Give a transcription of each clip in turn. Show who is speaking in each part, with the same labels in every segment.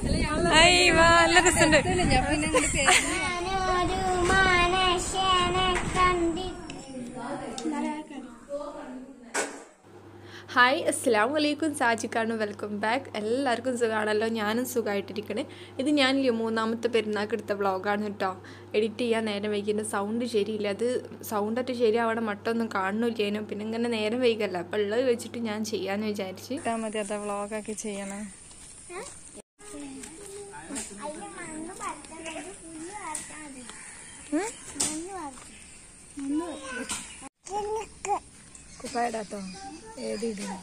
Speaker 1: അയ്യ നല്ല രസമുണ്ട്
Speaker 2: ഞാനൊരു മനുഷ്യനെ കണ്ടിട്ട്
Speaker 3: ഹായ് അസ്സാം വലൈക്കും സാജിക്കാണ് വെൽക്കം ബാക്ക് എല്ലാവർക്കും സുഖമാണല്ലോ ഞാനും സുഖമായിട്ടിരിക്കണേ ഇത് ഞാനില്ലേ മൂന്നാമത്തെ പെരുന്നാൾക്ക് എടുത്ത വ്ളോഗാണ് കേട്ടോ എഡിറ്റ് ചെയ്യാൻ നേരം വൈകിൻ്റെ സൗണ്ട് ശരിയില്ല അത് സൗണ്ടൊക്കെ ശരിയാവണം മട്ടൊന്നും കാണുന്നില്ലേനു പിന്നെ ഇങ്ങനെ നേരം വൈകല്ല അപ്പം ഉള്ളത് വെച്ചിട്ട് ഞാൻ ചെയ്യാമെന്ന് വിചാരിച്ച്
Speaker 1: ഇട്ടാ മതി അതാ വ്ളോഗൊക്കെ ചെയ്യണം
Speaker 2: അതിന് മണ്ണ് പരത്തണം പുല്ല് പരത്താൻ മതി മണ്ണ് പരത്തും മണ്ണ് പരത്തും
Speaker 1: കുപ്പായിടാട്ടോ ഏത് ഇടുന്നു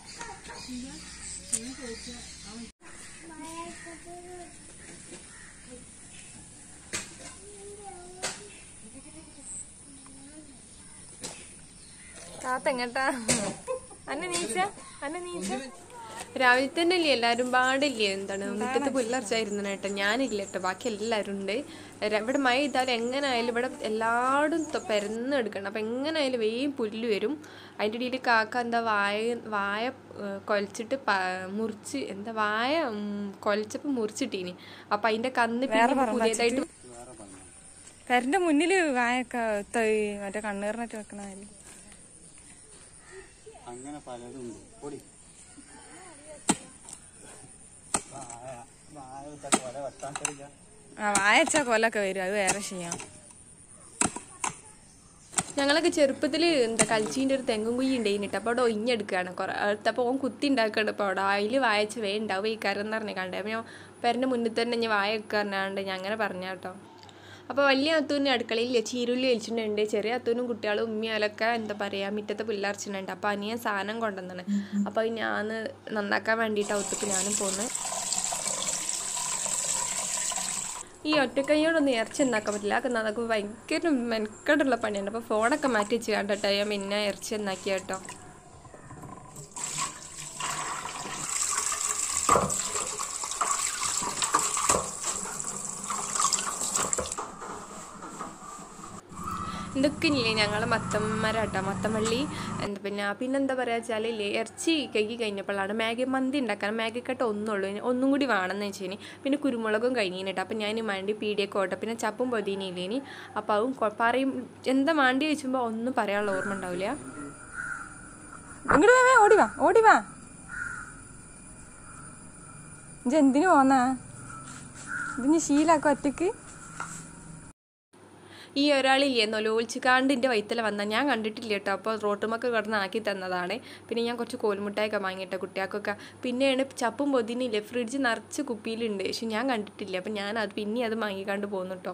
Speaker 1: താത്ത എങ്ങട്ടാ അന്നെ നീച്ച അന്നെ നീച്ച
Speaker 3: രാവിലെ തന്നെ ഇല്ലേ എല്ലാവരും പാടില്ലേ എന്താണ് മുറ്റത്ത് പുല്ലർച്ചായിരുന്നു കേട്ടോ ഞാനില്ല കേട്ടോ ബാക്കി എല്ലാവരും ഉണ്ട് ര- ഇവിടെ മഴ ചെയ്താലും എങ്ങനെ ആയാലും ഇവിടെ എല്ലായിടും തൊ- പരന്നെടുക്കണം അപ്പം എങ്ങനെ ആയാലും വേഗം പുല്ല് വരും അതിൻ്റെ ഇടയിൽ കാക്ക എന്താ വായ വായ ഏഹ്, കൊലച്ചിട്ട് പ- മുറിച്ച് എന്താ വായ ഉം, കൊലച്ചപ്പോൾ മുറിച്ചിട്ടീനി അപ്പം അതിൻ്റെ കന്ന് പിന്നെ പുതിയതായിട്ട്
Speaker 1: പെരന്റെ മുന്നില് വായൊക്കെ തൊയ് മറ്റേ കണ്ണീറിനൊക്കെ വെക്കണ കാര്യം
Speaker 4: അങ്ങനെ പലതും ഉണ്ട് പൊടി കൊല വെട്ടാൻ കഴിയില്ല
Speaker 1: ആ വായച്ച കൊലൊക്കെ വരും അത് വേറെ ചെയ്യാം
Speaker 3: ഞങ്ങളൊക്കെ ചെറുപ്പത്തിൽ എന്താ കളിച്ചീൻ്റെ ഒരു തെങ്ങും കുഴി ഉണ്ടായിട്ടോ അപ്പോൾ അവിടെ ഒഴിഞ്ഞെടുക്കുകയാണ് കുറേ അപ്പോൾ ഓൻ കുത്തി ഉണ്ടാക്കുകയാണ് ഇപ്പോൾ അവിടെ അതിൽ വായച്ച് വേ ഉണ്ടാവും ഈ കരം എന്ന് പറഞ്ഞ് കണ്ടേ അപ്പോൾ ഞാൻ പേരൻ്റെ മുന്നിൽ തന്നെ ഞാൻ വായ വെക്കുക പറഞ്ഞാണ്ട് ഞാൻ അങ്ങനെ പറഞ്ഞ കേട്ടോ അപ്പോൾ വലിയ അത്തൂന് അടുക്കളയിൽ ചീരുള്ളി വലിച്ചിട്ടുണ്ട് ചെറിയ അത്തൂനും കുട്ടികളും ഉമ്മിയാലൊക്കെ എന്താ പറയുക മുറ്റത്തെ പുല്ലറച്ചിട്ടുണ്ട് അപ്പോൾ അനിയൻ സാധനം കൊണ്ടുവന്നാണ് അപ്പോൾ ഞാൻ നന്നാക്കാൻ വേണ്ടിയിട്ട് ഒത്തുക്ക് ഞാനും പോന്ന് ഈ ഒറ്റക്കൈയോടൊന്നും ഇറച്ചി ഉണ്ടാക്കാൻ പറ്റില്ല അതൊക്കെ അതൊക്കെ ഭയങ്കര മെനക്കെട്ടുള്ള പണിയാണ് അപ്പോൾ ഫോണൊക്കെ മാറ്റി വെച്ച് കണ്ടിട്ടോ ഞാൻ പിന്നെ ഇറച്ചി ഉണ്ടാക്കി കേട്ടോ ഇതൊക്കെ ഇല്ലേ ഞങ്ങൾ മത്തമ്മരാട്ടോ മത്തമള്ളി എന്താ പിന്നെ പിന്നെന്താ പറയുക വെച്ചാൽ ഇല്ലേ ഇറച്ചി കഴുകി കഴിഞ്ഞപ്പോഴാണ് മാഗി മന്തി ഉണ്ടാക്കാൻ മാഗി കട്ട ഒന്നുള്ളൂ ഇനി ഒന്നും കൂടി വേണമെന്ന് വെച്ചാൽ പിന്നെ കുരുമുളകും കഴിഞ്ഞിന് കേട്ടോ അപ്പം ഞാൻ വേണ്ടി പീടിയൊക്കെ ഓട്ടെ പിന്നെ ചപ്പും പൊതിനില്ലേനി അപ്പോൾ അതും കൊ- പറയും എന്താ വേണ്ടി വെച്ചുമ്പോൾ ഒന്നും പറയാനുള്ള ഓർമ്മ ഉണ്ടാവില്ല
Speaker 1: ഇങ്ങോട്ട് വേ ഓടി വാ ഓടി വാ ഇജ്ജ് എന്തിനു പോന്നാ ഇതിന് ശീലാക്കും ഒറ്റക്ക്
Speaker 3: ഈ ഒരാളില്ലേ നൊലോളിച്ചിക്കാണ്ട് എൻ്റെ വൈത്തല വന്നാൽ ഞാൻ കണ്ടിട്ടില്ല കേട്ടോ അപ്പോൾ റോട്ടുമൊക്കെ കിടന്ന് ആക്കി തന്നതാണ് പിന്നെ ഞാൻ കുറച്ച് കോൽമുട്ടായൊക്കെ വാങ്ങിയിട്ടോ കുട്ടികൾക്കൊക്കെ പിന്നെയാണ് ചപ്പും പൊതിനില്ലേ ഫ്രിഡ്ജ് നിറച്ച് കുപ്പിയിലുണ്ട് പക്ഷെ ഞാൻ കണ്ടിട്ടില്ല അപ്പം ഞാൻ അത് പിന്നെ അത് വാങ്ങിക്കാണ്ട് പോന്നു കേട്ടോ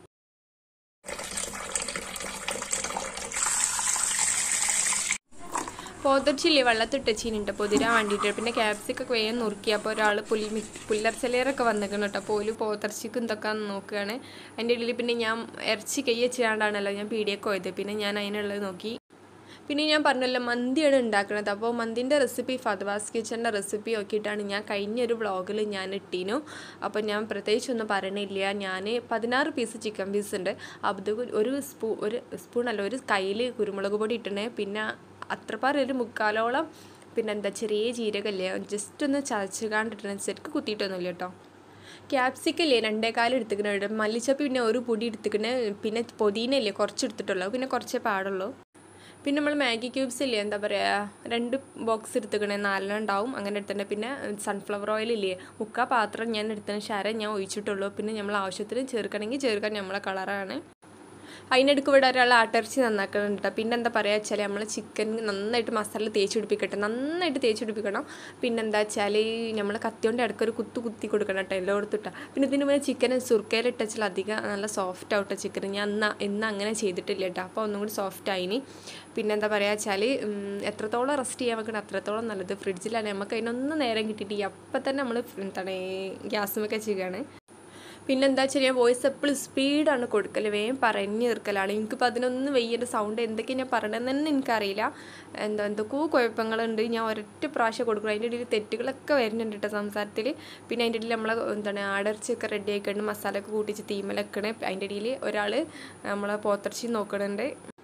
Speaker 3: പോത്തച്ചില്ലേ വെള്ളത്തിട്ടച്ചിനുണ്ട് പൊതിരാൻ വേണ്ടിയിട്ട് പിന്നെ ക്യാപ്സിക്കൊക്കെ വേഗം നുറുക്കി അപ്പോൾ ഒരാൾ പുൽ പുല്ലർച്ചലേറൊക്കെ വന്നിക്കണം കേട്ടോ അപ്പോൾ ഒരു പോത്തിറച്ചിക്ക് എന്തൊക്കെയാണെന്ന് നോക്കുകയാണ് അതിൻ്റെ ഇടയിൽ പിന്നെ ഞാൻ ഇറച്ചി കൈ വെച്ചാണ്ടാണല്ലോ ഞാൻ പീടിയൊക്കെ പോയത് പിന്നെ ഞാൻ അതിനുള്ളത് നോക്കി പിന്നെ ഞാൻ പറഞ്ഞല്ലോ മന്തിയാണ് ഉണ്ടാക്കുന്നത് അപ്പോൾ മന്തിൻ്റെ റെസിപ്പി ഫദ്വാസ് കിച്ചൻ്റെ റെസിപ്പി നോക്കിയിട്ടാണ് ഞാൻ കഴിഞ്ഞൊരു വ്ളോഗിൽ ഞാൻ ഇട്ടീനു അപ്പോൾ ഞാൻ പ്രത്യേകിച്ചൊന്നും പറയണില്ല ഞാൻ പതിനാറ് പീസ് ചിക്കൻ പീസ് ഉണ്ട് അത് ഒരു സ്പൂ ഒരു സ്പൂണല്ല ഒരു കയ്യിൽ കുരുമുളക് പൊടി ഇട്ടണേ പിന്നെ അത്ര പാർ ഒരു മുക്കാലോളം പിന്നെ എന്താ ചെറിയ ജീരകല്ലേ ജസ്റ്റ് ഒന്ന് ചതച്ച് കാണ്ടിട്ടേ ശരിക്ക് കുത്തിയിട്ടൊന്നുമില്ല കേട്ടോ ക്യാപ്സിക്കല്ലേ രണ്ടേകാലം എടുത്തിക്കണ മല്ലിച്ചപ്പ് പിന്നെ ഒരു പൊടി എടുത്തിക്കണ പിന്നെ പൊതീനല്ലേ കുറച്ച് എടുത്തിട്ടുള്ളൂ പിന്നെ കുറച്ചേ പാടുള്ളൂ പിന്നെ നമ്മൾ മാഗി ക്യൂബ്സ് ഇല്ലേ എന്താ പറയുക രണ്ട് ബോക്സ് എടുത്തിക്കണേ നാലെണ്ണം ഉണ്ടാവും അങ്ങനെ എടുത്തിട്ടുണ്ട് പിന്നെ സൺഫ്ലവർ ഓയിൽ ഇല്ലേ മുക്കാ പാത്രം ഞാൻ എടുത്തതിന് ശരം ഞാൻ ഒഴിച്ചിട്ടുള്ളൂ പിന്നെ നമ്മൾ ആവശ്യത്തിന് ചേർക്കണമെങ്കിൽ ചേർക്കാൻ നമ്മളെ കളറാണ് അതിനിടയ്ക്ക് ഇവിടെ ഒരാൾ ആട്ടിറച്ചി നന്നാക്കുന്നുണ്ട് കേട്ടോ പിന്നെ എന്താ പറയുക വെച്ചാൽ നമ്മൾ ചിക്കൻ നന്നായിട്ട് മസാല തേച്ച് പിടിപ്പിക്കട്ടെ നന്നായിട്ട് തേച്ച് പിടിപ്പിക്കണം പിന്നെ എന്താ വെച്ചാൽ നമ്മൾ കത്തിയോണ്ട് ഇടയ്ക്ക് ഒരു കുത്തു കുത്തി കൊടുക്കണം കേട്ടോ എല്ലായിടത്തും ഇട്ടാൽ പിന്നെ ഇതിന് മുന്നേ ചിക്കൻ സുർക്കയിൽ ഇട്ടാൽ അധികം നല്ല സോഫ്റ്റ് ആവട്ടെ ചിക്കൻ ഞാൻ അന്ന് ഇന്ന് അങ്ങനെ ചെയ്തിട്ടില്ല കേട്ടോ അപ്പോൾ ഒന്നും കൂടി സോഫ്റ്റ് ആയിനി പിന്നെ എന്താ പറയുക വെച്ചാൽ എത്രത്തോളം റെസ്റ്റ് ചെയ്യാൻ വെക്കണം അത്രത്തോളം നല്ലത് ഫ്രിഡ്ജിലാണ് നമുക്ക് അതിനൊന്നും നേരം കിട്ടിയിട്ട് അപ്പം തന്നെ നമ്മൾ എന്താണ് ഗ്യാസുമൊക്കെ ചെയ്യുകയാണ് പിന്നെന്താ വെച്ചാൽ ഞാൻ വോയിസ് എപ്പോഴും സ്പീഡാണ് കൊടുക്കൽ വേഗം പറഞ്ഞു തീർക്കലാണ് എനിക്കിപ്പോൾ അതിനൊന്നും വെയ്യൻ്റെ സൗണ്ട് എന്തൊക്കെയാണ് ഞാൻ പറയണമെന്ന് തന്നെ എനിക്കറിയില്ല എന്താ എന്തൊക്കെയോ കുഴപ്പങ്ങളുണ്ട് ഞാൻ ഒരൊറ്റ പ്രാവശ്യം കൊടുക്കണം അതിൻ്റെ ഇടയിൽ തെറ്റുകളൊക്കെ വരുന്നുണ്ട് കേട്ടോ സംസാരത്തിൽ പിന്നെ അതിൻ്റെ ഇടയിൽ നമ്മൾ എന്താണ് ആടർച്ചയൊക്കെ റെഡി ആയിക്കൊണ്ട് മസാല ഒക്കെ കൂട്ടിച്ച് തീമലൊക്കെ അതിൻ്റെ ഇടയിൽ ഒരാൾ നമ്മളെ പോത്തിറച്ചി നോക്കണുണ്ട്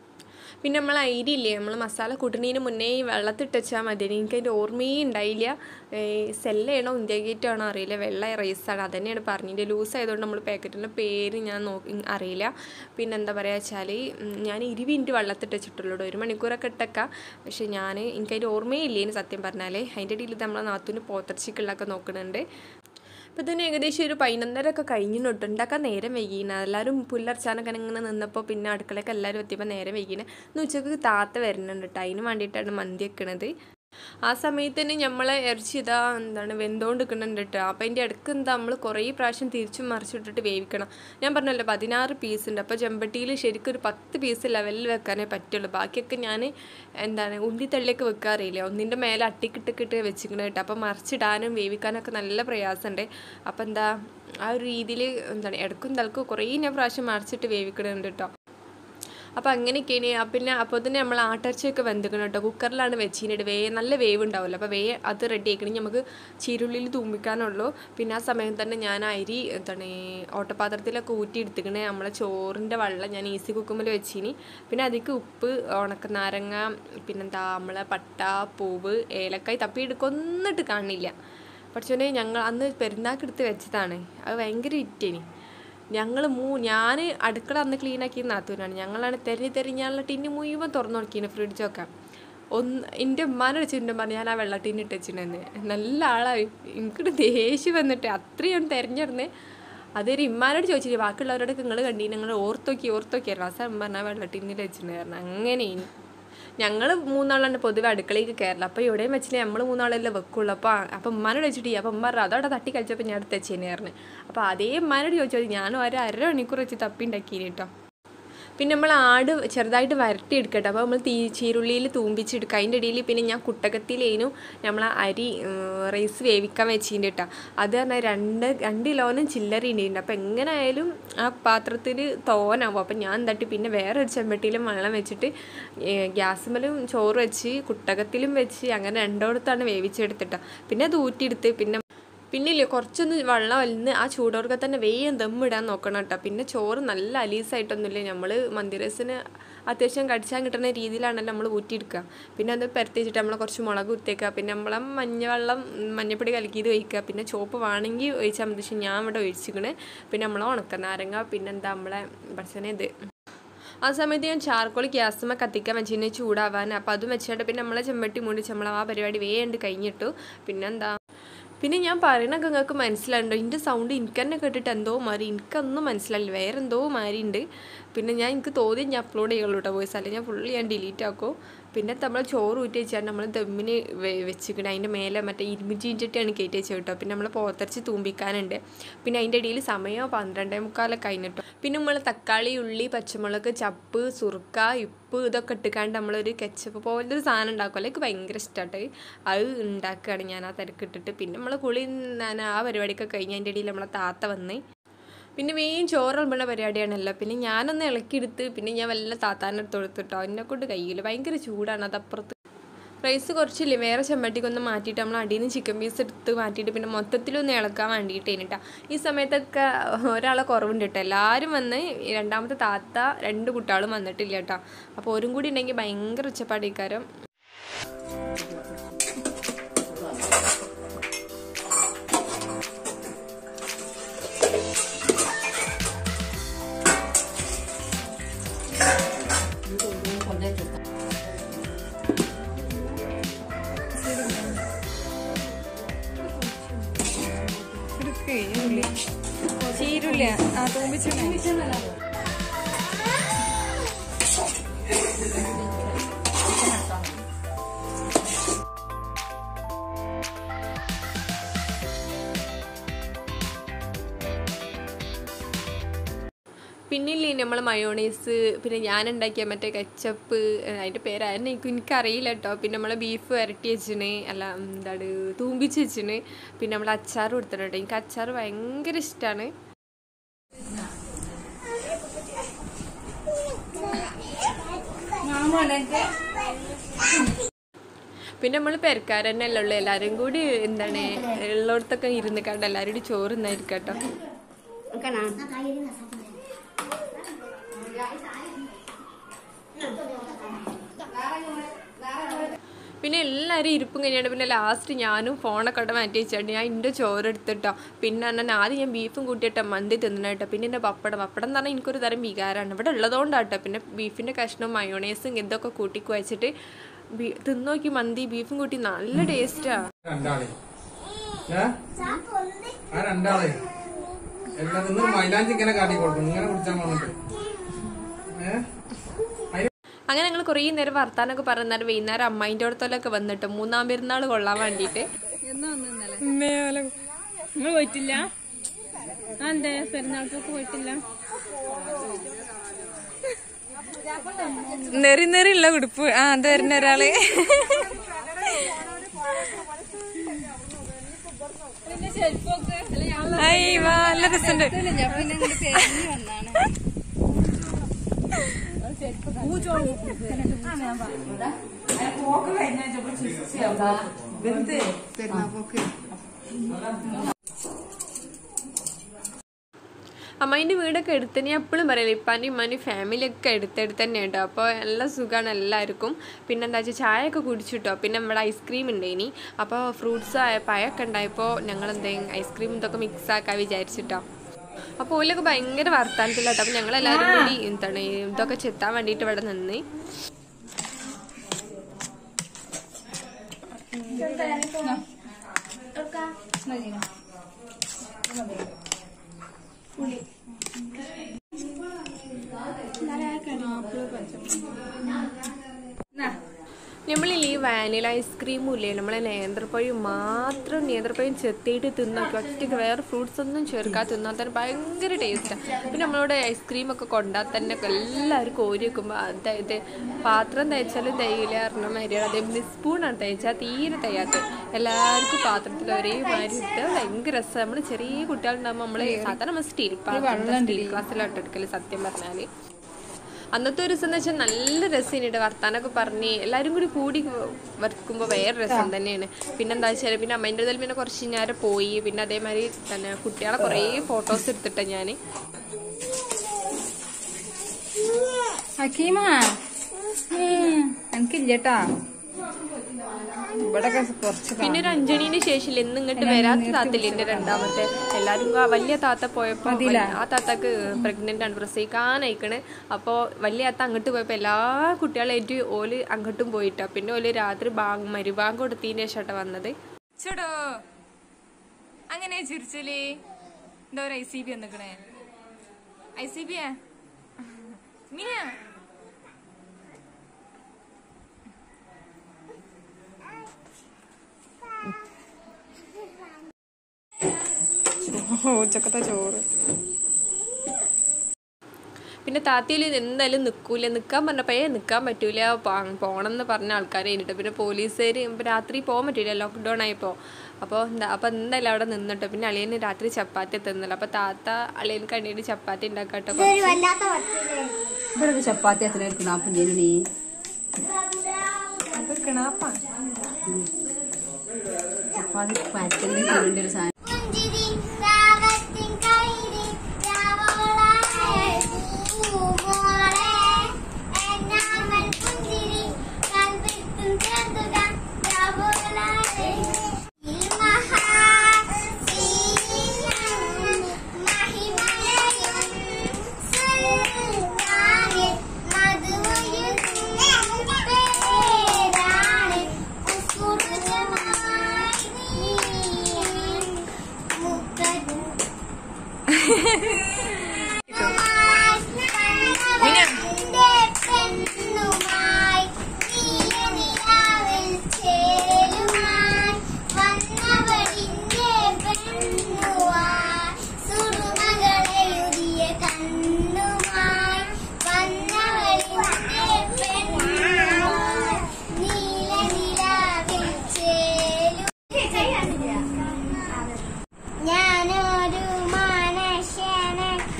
Speaker 3: പിന്നെ നമ്മൾ അരി ഇല്ലേ നമ്മൾ മസാല കൂട്ടുന്നതിന് മുന്നേ ഈ വെള്ളത്തിട്ട് വെച്ചാൽ മതി എനിക്ക് അതിൻ്റെ ഓർമ്മയേ ഉണ്ടായില്ല സെല്ലയാണോ ഇന്ത്യ ഗേറ്റ് ആണോ അറിയില്ല വെള്ള റൈസാണ് അതന്നെയാണ് പറഞ്ഞത് ലൂസ് ആയതുകൊണ്ട് നമ്മൾ പാക്കറ്റിൻ്റെ പേര് ഞാൻ നോക്കി അറിയില്ല പിന്നെ എന്താ പറയുക വെച്ചാൽ ഞാൻ ഇരു മിനിറ്റ് വെള്ളത്തിട്ട് വെച്ചിട്ടുള്ളൂ ഒരു മണിക്കൂറൊക്കെ ഇട്ടേക്കാം പക്ഷേ ഞാൻ എനിക്കതിൻ്റെ ഓർമ്മയേ ഇല്ലേന് സത്യം പറഞ്ഞാൽ അതിൻ്റെ ഇടയിൽ നമ്മളെ നാത്തൂന് പോത്തർച്ചിക്കുള്ളൊക്കെ നോക്കുന്നുണ്ട് അപ്പോൾ തന്നെ ഏകദേശം ഒരു പതിനൊന്നര ഒക്കെ കഴിഞ്ഞിട്ട് ഉണ്ടാക്കാൻ നേരം വൈകീന എല്ലാവരും പുല്ലർച്ചാനൊക്കെ ഇങ്ങനെ നിന്നപ്പോൾ പിന്നെ അടുക്കളയൊക്കെ എല്ലാവരും എത്തിയപ്പോൾ നേരം വൈകീന ഇന്ന് ഉച്ചക്ക് താത്ത വരുന്നുണ്ട് കേട്ടോ അതിന് വേണ്ടിയിട്ടാണ് മന്തി വെക്കണത് ആ സമയത്ത് തന്നെ നമ്മളെ ഇറച്ചി ഇതാ എന്താണ് വെന്തോണ്ട് നിൽക്കുന്നുണ്ട് കേട്ടോ അപ്പോൾ അതിൻ്റെ ഇടയ്ക്ക് എന്താ നമ്മൾ കുറേ പ്രാവശ്യം തിരിച്ചും മറിച്ചിട്ടിട്ട് വേവിക്കണം ഞാൻ പറഞ്ഞല്ലോ പതിനാറ് പീസ് ഉണ്ട് അപ്പോൾ ചെമ്പട്ടിയിൽ ശരിക്കും ഒരു പത്ത് പീസ് ലെവലിൽ വെക്കാനേ പറ്റുള്ളൂ ബാക്കിയൊക്കെ ഞാൻ എന്താണ് ഉണ്ടിത്തള്ളിയൊക്കെ വെക്കാറില്ല ഒന്നിൻ്റെ മേലെ അട്ടിക്കിട്ടിക്കിട്ട് വെച്ചിരിക്കണം കേട്ടോ അപ്പോൾ മറിച്ചിടാനും വേവിക്കാനൊക്കെ നല്ല പ്രയാസമുണ്ട് അപ്പോൾ എന്താ ആ ഒരു രീതിയിൽ എന്താണ് ഇടക്കും തലക്കും കുറേ ഞാൻ പ്രാവശ്യം മറിച്ചിട്ട് വേവിക്കണുണ്ട് കേട്ടോ അപ്പോൾ അങ്ങനെയൊക്കെയാണ് ആ പിന്നെ അപ്പോൾ തന്നെ നമ്മൾ ആട്ടർച്ചയൊക്കെ വെന്തിക്കണം കേട്ടോ കുക്കറിലാണ് വെച്ചിട്ട് വേ നല്ല വേവ് ഉണ്ടാവുമല്ലോ അപ്പോൾ വേ അത് റെഡി ആക്കണമെങ്കിൽ നമുക്ക് ചീരുള്ളിയിൽ തൂമ്പിക്കാനുള്ളൂ പിന്നെ ആ സമയത്ത് തന്നെ ഞാൻ അരി എന്താണ് ഓട്ടപാത്രത്തിലൊക്കെ ഊറ്റി എടുത്തിക്കണേ നമ്മളെ ചോറിൻ്റെ വെള്ളം ഞാൻ ഈസി കുക്കുമ്പിൽ വെച്ചിനി പിന്നെ അതിക്ക് ഉപ്പ് ഉണക്ക നാരങ്ങ പിന്നെന്താ നമ്മളെ പട്ട പൂവ് ഏലക്കായ് തപ്പി എടുക്കൊന്നിട്ട് കാണില്ല പക്ഷേ ഞങ്ങൾ അന്ന് പെരുന്നാക്കെടുത്ത് വെച്ചതാണ് അത് ഭയങ്കര വിറ്റേനി ഞങ്ങൾ മൂ ഞാൻ അടുക്കള അന്ന് ക്ലീൻ ആക്കി നാത്തൂനാണ് ഞങ്ങളാണ് തെരഞ്ഞ് തെരഞ്ഞാലുള്ള ടിന്ന് മുഴുവൻ തുറന്നു നോക്കിയാണ് ഫ്രിഡ്ജൊക്കെ ഒന്ന് എൻ്റെ ഉമ്മാനോട് വെച്ചിട്ടുണ്ട് പറഞ്ഞു ഞാൻ ആ വെള്ള ടിന്ന് ഇട്ട് വെച്ചിട്ടുണ്ടെന്ന് നല്ല ആളായി എനിക്കൊരു ദേഷ്യം വന്നിട്ട് അത്രയും തെരഞ്ഞിരുന്നേ അതൊരു ഇമ്മാനോട് ചോദിച്ചിട്ട് ബാക്കിയുള്ളവരോടൊക്കെ നിങ്ങൾ കണ്ടി നിങ്ങൾ ഓർത്തോക്കി ഓർത്തോക്കിയായിരുന്നു ആ സമയം പറഞ്ഞാൽ വെള്ള ടിന്നിൽ വെച്ചിട്ടുണ്ടായിരുന്നു അങ്ങനെ ഞങ്ങൾ മൂന്നാളാണ് പൊതുവെ അടുക്കളയ്ക്ക് കയറില്ല അപ്പോൾ എവിടെയും വെച്ചിട്ട് നമ്മൾ മൂന്നാളല്ലേ വെക്കുള്ളൂ അപ്പോൾ അപ്പം ഉമ്മാനോട് വെച്ചിട്ട് അപ്പോൾ ഉമ്മ പറഞ്ഞു അതവിടെ തട്ടി കളിച്ചപ്പോൾ ഞാൻ എടുത്ത് വെച്ചേനായിരുന്നു അപ്പോൾ അതേ ഉമ്മാനോട് ചോദിച്ചാൽ ഞാൻ ഒരു അര മണിക്കൂർ വെച്ച് തപ്പി ഉണ്ടാക്കിയിന് കേട്ടോ പിന്നെ നമ്മൾ ആട് ചെറുതായിട്ട് വരട്ടി എടുക്കട്ടെ അപ്പോൾ നമ്മൾ തീ ചീരുള്ളിയിൽ തൂമ്പിച്ചെടുക്കുക അതിൻ്റെ ഇടയിൽ പിന്നെ ഞാൻ കുട്ടകത്തിലേനും നമ്മൾ അരി റൈസ് വേവിക്കാൻ വെച്ചിട്ടുണ്ട് കേട്ടോ അത് പറഞ്ഞാൽ രണ്ട് രണ്ട് കിലോനും ചില്ലറ ഉണ്ടായിട്ടുണ്ട് അപ്പോൾ എങ്ങനെ ആയാലും ആ പാത്രത്തിൽ തോനാവും അപ്പോൾ ഞാൻ തട്ടി പിന്നെ വേറെ ഒരു ചെമ്പട്ടിയിലും വെള്ളം വെച്ചിട്ട് ഗ്യാസുമലും ചോറ് വെച്ച് കുട്ടകത്തിലും വെച്ച് അങ്ങനെ രണ്ടോടത്താണ് വേവിച്ചെടുത്തിട്ടോ പിന്നെ അത് ഊറ്റിയെടുത്ത് പിന്നെ പിന്നെ ഇല്ലേ കുറച്ചൊന്ന് വെള്ളം വലിന്ന് ആ ചൂടോർക്കെ തന്നെ വേഗം ദമ്മിടാൻ നോക്കണം കേട്ടോ പിന്നെ ചോറ് നല്ല അലീസായിട്ടൊന്നുമില്ല നമ്മൾ മന്തിരസിന് അത്യാവശ്യം കടിച്ചാൻ കിട്ടുന്ന രീതിയിലാണല്ലോ നമ്മൾ ഊറ്റിയെടുക്കുക പിന്നെ അത് പരത്തിച്ചിട്ട് നമ്മൾ കുറച്ച് മുളക് കുത്തിയേക്കുക പിന്നെ നമ്മളെ മഞ്ഞവെള്ളം മഞ്ഞപ്പൊടി കലക്കിയത് ഒഴിക്കുക പിന്നെ ചോപ്പ് വേണമെങ്കിൽ ഒഴിച്ചാൽ മതി പക്ഷെ ഞാൻ ഇവിടെ ഒഴിച്ചിക്കണ് പിന്നെ നമ്മളെ ഉണക്ക നാരങ്ങ പിന്നെന്താ നമ്മളെ ഭക്ഷണം ഇത് ആ സമയത്ത് ഞാൻ ചാർക്കോൾ ഗ്യാസുമ്മ കത്തിക്കാൻ വെച്ചിരുന്നു ചൂടാവാൻ അപ്പോൾ അതും വെച്ചിട്ട് പിന്നെ നമ്മളെ ചെമ്പട്ടി മൂടി നമ്മൾ ആ പരിപാടി വേണ്ട് കഴിഞ്ഞിട്ടു പിന്നെന്താ പിന്നെ ഞാൻ പറയണൊക്കെ നിങ്ങൾക്ക് മനസ്സിലായിട്ടുണ്ടോ എൻ്റെ സൗണ്ട് എനിക്ക് തന്നെ കേട്ടിട്ട് എന്തോ മാറി എനിക്കൊന്നും മനസ്സിലായില്ല വേറെ എന്തോ മാറി ഉണ്ട് പിന്നെ ഞാൻ എനിക്ക് തോന്നി ഞാൻ അപ്ലോഡ് ചെയ്യുള്ളൂ കേട്ടോ വോയിസ് അല്ലെങ്കിൽ ഞാൻ ഫുള്ള് ഞാൻ ഡിലീറ്റ് ആക്കും പിന്നെ നമ്മൾ ചോറ് ഊറ്റി വെച്ചാൽ നമ്മൾ ദമ്മിന് വെച്ചിക്കണം അതിൻ്റെ മേലെ മറ്റേ ഇരുമിച്ചിട്ടിയാണ് കയറ്റി വെച്ചത് കേട്ടോ പിന്നെ നമ്മൾ പോത്തരച്ച് തൂമ്പിക്കാനുണ്ട് പിന്നെ അതിൻ്റെ ഇടയിൽ സമയം പന്ത്രണ്ടേ മുക്കാലൊക്കെ കഴിഞ്ഞിട്ടോ പിന്നെ നമ്മൾ തക്കാളി ഉള്ളി പച്ചമുളക് ചപ്പ് സുറുക്ക ഉപ്പ് ഇതൊക്കെ ഇട്ടുകാണ്ട് നമ്മളൊരു കെച്ചപ്പ് പോലത്തെ ഒരു സാധനം ഉണ്ടാക്കുമല്ലോ എനിക്ക് ഭയങ്കര ഇഷ്ടമായിട്ട് അത് ഉണ്ടാക്കുകയാണ് ഞാൻ ആ തിരക്കിട്ടിട്ട് പിന്നെ നമ്മൾ കുളി ഞാൻ ആ പരിപാടിയൊക്കെ കഴിഞ്ഞ് അതിൻ്റെ ഇടയിൽ നമ്മളെ താത്ത വന്ന് പിന്നെ മെയിൻ ചോറുള്ള പരിപാടിയാണല്ലോ പിന്നെ ഞാനൊന്ന് ഇളക്കിയെടുത്ത് പിന്നെ ഞാൻ വല്ല താത്താൻ്റെ അടുത്ത് കൊടുത്തിട്ടോ എന്നെ കൊണ്ട് കയ്യിൽ ഭയങ്കര ചൂടാണ് അതപ്പുറത്ത് റൈസ് കുറച്ചില്ലേ വേറെ ചെമ്പട്ടിക്കൊന്ന് മാറ്റിയിട്ട് നമ്മൾ അടിയിൽ നിന്ന് ചിക്കൻ പീസ് എടുത്ത് മാറ്റിയിട്ട് പിന്നെ മൊത്തത്തിലൊന്ന് ഇളക്കാൻ വേണ്ടിയിട്ടേന് കേട്ടോ ഈ സമയത്തൊക്കെ ഒരാളെ കുറവുണ്ട് കേട്ടോ എല്ലാവരും വന്ന് രണ്ടാമത്തെ താത്ത രണ്ട് കുട്ടികളും വന്നിട്ടില്ല കേട്ടോ അപ്പോൾ ഓരും കൂടി ഉണ്ടെങ്കിൽ ഭയങ്കര ഉച്ചപ്പാടിക്കാരം
Speaker 1: എടുക്ക് ഈ ഉള്ളി ചീരുള്ളി ആ തൂമ്പിച്ചിട്ടുണ്ടോ
Speaker 3: പിന്നില്ലേ നമ്മൾ മയോണൈസ് പിന്നെ ഞാൻ ഉണ്ടാക്കിയ മറ്റേ കച്ചപ്പ് അതിൻ്റെ പേരായിരുന്നു എനിക്ക് എനിക്കറിയില്ല കേട്ടോ പിന്നെ നമ്മൾ ബീഫ് വരട്ടി വെച്ചിന് അല്ല എന്താണ് തൂമ്പിച്ച് വെച്ചിന് പിന്നെ നമ്മൾ അച്ചാർ കൊടുത്തിട്ടുണ്ട് എനിക്ക് അച്ചാർ ഭയങ്കര ഇഷ്ടമാണ് പിന്നെ നമ്മൾ പെരക്കാരന്നെയല്ലേ ഉള്ളൂ എല്ലാവരും കൂടി എന്താണ് ഉള്ളിടത്തൊക്കെ ഇരുന്ന് കണ്ട് എല്ലാവരും കൂടി ചോറ് തിന്നായിരിക്കും കേട്ടോ
Speaker 2: ആ കയ്യിൽ നിന്ന്
Speaker 3: പിന്നെ എല്ലാവരും ഇരിപ്പും കഴിഞ്ഞാണ് പിന്നെ ലാസ്റ്റ് ഞാനും ഫോണൊക്കെ അവിടെ മാറ്റി വെച്ചിട്ട് ഞാൻ എൻ്റെ ചോറ് എടുത്തിട്ടോ പിന്നെ പറഞ്ഞാൽ ആദ്യം ഞാൻ ബീഫും കൂട്ടിയിട്ടോ മന്തി തിന്നണേട്ടോ പിന്നെ എൻ്റെ പപ്പടം പപ്പടം എന്ന് പറഞ്ഞാൽ എനിക്കൊരു തരം വികാരമാണ് ഇവിടെ ഉള്ളതുകൊണ്ടാട്ടോ പിന്നെ ബീഫിൻ്റെ കഷ്ണവും മയോണൈസും ഇതൊക്കെ കൂട്ടി കുഴച്ചിട്ട് ബീ തിന്നു നോക്കി മന്തി ബീഫും കൂട്ടി നല്ല ടേസ്റ്റാണ്
Speaker 5: രണ്ടാളെ ഏ? ആ രണ്ടാളെ എല്ലാം നിന്ന് മൈലാഞ്ചി ഇങ്ങനെ കാട്ടി കൊടുക്കും ഇങ്ങനെ കുടിച്ചാൽ വന്നിട്ട് ഏഹ്
Speaker 3: അങ്ങനെ ഞങ്ങൾ കുറേ നേരം വർത്താനൊക്കെ പറഞ്ഞാൽ വൈകുന്നേരം അമ്മായിൻ്റെ അടുത്തോലൊക്കെ വന്നിട്ട് മൂന്നാം പെരുന്നാൾ കൊള്ളാൻ വേണ്ടിയിട്ട്
Speaker 1: നിങ്ങൾ പോയിട്ടില്ല അതെ പെരുന്നാൾക്കൊക്കെ പോയിട്ടില്ല നെറി നെറി ഉള്ള ഉടുപ്പ് ആ അത് വരുന്ന ഒരാള് അയ്യ നല്ല രസമുണ്ട്
Speaker 3: അമ്മായിൻ്റെ വീടൊക്കെ എടുത്ത് ഞാൻ എപ്പോഴും പറയില്ല ഇപ്പാൻ്റെ ഇമ്മാൻ്റെ ഫാമിലിയൊക്കെ എടുത്തെടുത്ത് തന്നെ കേട്ടോ അപ്പോൾ നല്ല സുഖമാണ് എല്ലാവർക്കും പിന്നെ എന്താ വെച്ചാൽ ചായയൊക്കെ കുടിച്ചിട്ടോ പിന്നെ നമ്മുടെ ഐസ്ക്രീം ഉണ്ട് ഇനി അപ്പോൾ ഫ്രൂട്ട്സ് പഴമൊക്കെ ഉണ്ടായപ്പോൾ ഞങ്ങൾ എന്തെങ്കിലും ഐസ്ക്രീം ഇതൊക്കെ മിക്സ് ആക്കാൻ വിചാരിച്ചിട്ടോ അപ്പോൾ ഓലൊക്കെ ഭയങ്കര വർത്താനത്തിലാട്ടോ അപ്പോൾ ഞങ്ങളെല്ലാവരും കൂടി എന്താണ് ഇതൊക്കെ ചെത്താൻ വേണ്ടിയിട്ട് ഇവിടെ നിന്ന് നമ്മളിൽ ഈ വാനില ഐസ്ക്രീമും ഇല്ലേ നമ്മളെ നേന്ത്രപ്പഴം മാത്രം നേന്ത്രപ്പഴം ചെത്തിയിട്ട് തിന്നൊക്കെ ഒറ്റയ്ക്ക് വേറെ ഫ്രൂട്ട്സ് ഒന്നും ചേർക്കാതെ തിന്നാൽ തന്നെ ഭയങ്കര ടേസ്റ്റാണ് പിന്നെ നമ്മളിവിടെ ഐസ്ക്രീം ഒക്കെ കൊണ്ടാൽ തന്നെ എല്ലാവരും കോരി വെക്കുമ്പോൾ അതായത് പാത്രം തയ്ച്ചാലും തയ്യില്ല പറഞ്ഞ മാതിരിയാണ് അതേപോലെ സ്പൂണാണ് തയ്ച്ചാൽ തീരെ തയ്യാത്ത എല്ലാവർക്കും പാത്രത്തിൽ ഒരേ മാതിരി ഇട്ട് ഭയങ്കര രസം നമ്മൾ ചെറിയ കുട്ടികളുണ്ടാകുമ്പോൾ നമ്മൾ സാധാരണ നമ്മൾ സ്റ്റീൽ പാത്രം സ്റ്റീൽ ഗ്ലാസ്സിലോട്ട് എടുക്കല് സത്യം പറഞ്ഞാൽ അന്നത്തെ ഒരു ദിവസം എന്ന് വെച്ചാൽ നല്ല രസമായിട്ട് വർത്താനൊക്കെ പറഞ്ഞ് എല്ലാവരും കൂടി കൂടി വരക്കുമ്പോൾ വേറെ രസം തന്നെയാണ് പിന്നെ എന്താ വെച്ചാൽ പിന്നെ അമ്മേൻ്റെ ഇതിൽ പിന്നെ കുറച്ച് നേരം പോയി പിന്നെ അതേമാതിരി തന്നെ കുട്ടികളെ കുറേ ഫോട്ടോസ് എടുത്തിട്ടാ ഞാൻ
Speaker 6: ഹക്കീമ എനിക്കില്ലട്ടാ ഇവിടെ കുറച്ച്
Speaker 3: പിന്നെ ഒരു അഞ്ചണീന് ശേഷം ഇന്ന് ഇങ്ങോട്ട് വരാത്ത താത്തല്ലേ എന്റെ രണ്ടാമത്തെ എല്ലാരും ആ വലിയ താത്ത പോയപ്പോ ആ താത്തക്ക് പ്രഗ്നന്റ് ആണ് പ്രസവിക്കാനയക്കണ് അപ്പോ വലിയ താത്ത അങ്ങോട്ട് പോയപ്പോ എല്ലാ കുട്ടികളായിട്ട് ഓല് അങ്ങോട്ടും പോയിട്ടാ പിന്നെ ഓല് രാത്രി ബാങ്ക് മരുബാങ്ക് കൊടുത്തതിന് ശേഷം വന്നത്
Speaker 1: ചുടോ അങ്ങനെ ചിരിച്ചല്ലേ എന്താ ഒരു ഐ സി ബി വന്നിക്കണേ ഐ സി ബിയാ മീന ഉച്ചക്കത്തെ ചോറ്
Speaker 3: പിന്നെ താത്തയിൽ എന്തായാലും നിൽക്കൂല നിൽക്കാൻ പറഞ്ഞപ്പോൾ ഏ നിൽക്കാൻ പറ്റൂല പോ- പോണെന്ന് പറഞ്ഞ ആൾക്കാരെ കഴിഞ്ഞിട്ട് പിന്നെ പോലീസുകാർ രാത്രി പോകാൻ പറ്റൂല ലോക്ക്ഡൗൺ ആയപ്പോൾ അപ്പോൾ എന്താ അപ്പോൾ എന്തായാലും അവിടെ നിന്നിട്ട് പിന്നെ അളിയന് രാത്രി ചപ്പാത്തി തിന്നില്ല അപ്പോൾ താത്ത അളിയന് കണ്ടിട്ട് ചപ്പാത്തി ഉണ്ടാക്കട്ടോ
Speaker 2: ഒരു വല്ലാത്ത വട്ടില്ലേ
Speaker 6: ഇവിടെ ചപ്പാത്തി എത്ര എടുക്കണം അപ്പം നീ ചപ്പാത്തി പരത്തന്നെ ചെയ്യേണ്ട ഒരു സാധനം
Speaker 2: പുഞ്ചിരി രാഗത്തിൻ കൈരി രാവോളായ പൂമോളെ എന്നാമൽ പുഞ്ചിരി കൽവിത്തും ചേർത്തുക രാവോളായ ഈ മഹാസീനം മഹിമലയും സുൽത്താനെ മധുവയും പേരാണ് കുസുറുജമായി നീ മുക്കറ്റ് ഞാനൊരു മനുഷ്യനെ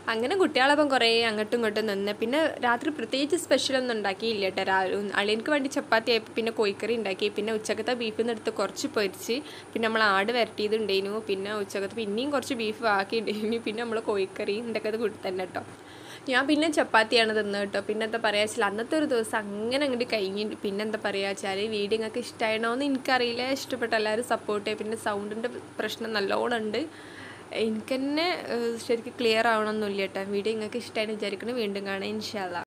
Speaker 3: അങ്ങനെ കുട്ടികളപ്പം കുറേ അങ്ങോട്ടും ഇങ്ങോട്ടും നിന്ന് പിന്നെ രാത്രി പ്രത്യേകിച്ച് സ്പെഷ്യലൊന്നും ഉണ്ടാക്കിയില്ല കേട്ടോ രാ- അളിയനക്ക് വേണ്ടി ചപ്പാത്തി ആയപ്പോൾ പിന്നെ കോഴിക്കറി ഉണ്ടാക്കി പിന്നെ ഉച്ചക്കത്തെ ബീഫിൽ നിന്ന് എടുത്ത് കുറച്ച് പൊരിച്ച് പിന്നെ നമ്മൾ ആട് വരട്ടിയത് ഉണ്ടായിരുന്നു പിന്നെ ഉച്ചക്കത്ത് പിന്നെയും കുറച്ച് ബീഫ് ബാക്കി ഉണ്ടായിരുന്നു പിന്നെ നമ്മൾ കോഴിക്കറി ഇതൊക്കെ കൂട്ടി തന്നെ കേട്ടോ ഞാൻ പിന്നെ ചപ്പാത്തിയാണ് തിന്നത് കേട്ടോ പിന്നെ എന്താ പറയുക വെച്ചാൽ അന്നത്തെ ഒരു ദിവസം അങ്ങനെ അങ്ങോട്ട് കഴിഞ്ഞ് പിന്നെ എന്താ പറയുക വെച്ചാൽ വീഡിയോ നിങ്ങൾക്ക് ഇഷ്ടമായണോന്ന് എനിക്കറിയില്ല ഇഷ്ടപ്പെട്ട എല്ലാവരും സപ്പോർട്ട് ചെയ്യും പിന്നെ സൗണ്ടിൻ്റെ പ്രശ്നം നല്ലോണം ഉണ്ട് എനിക്ക് തന്നെ ഏഹ്, ശരിക്കും ക്ലിയർ ആവണമെന്നില്ല കേട്ടോ വീഡിയോ നിങ്ങൾക്ക് ഇഷ്ടമായി വിചാരിക്കണം വീണ്ടും കാണാം ഇൻഷാല്ല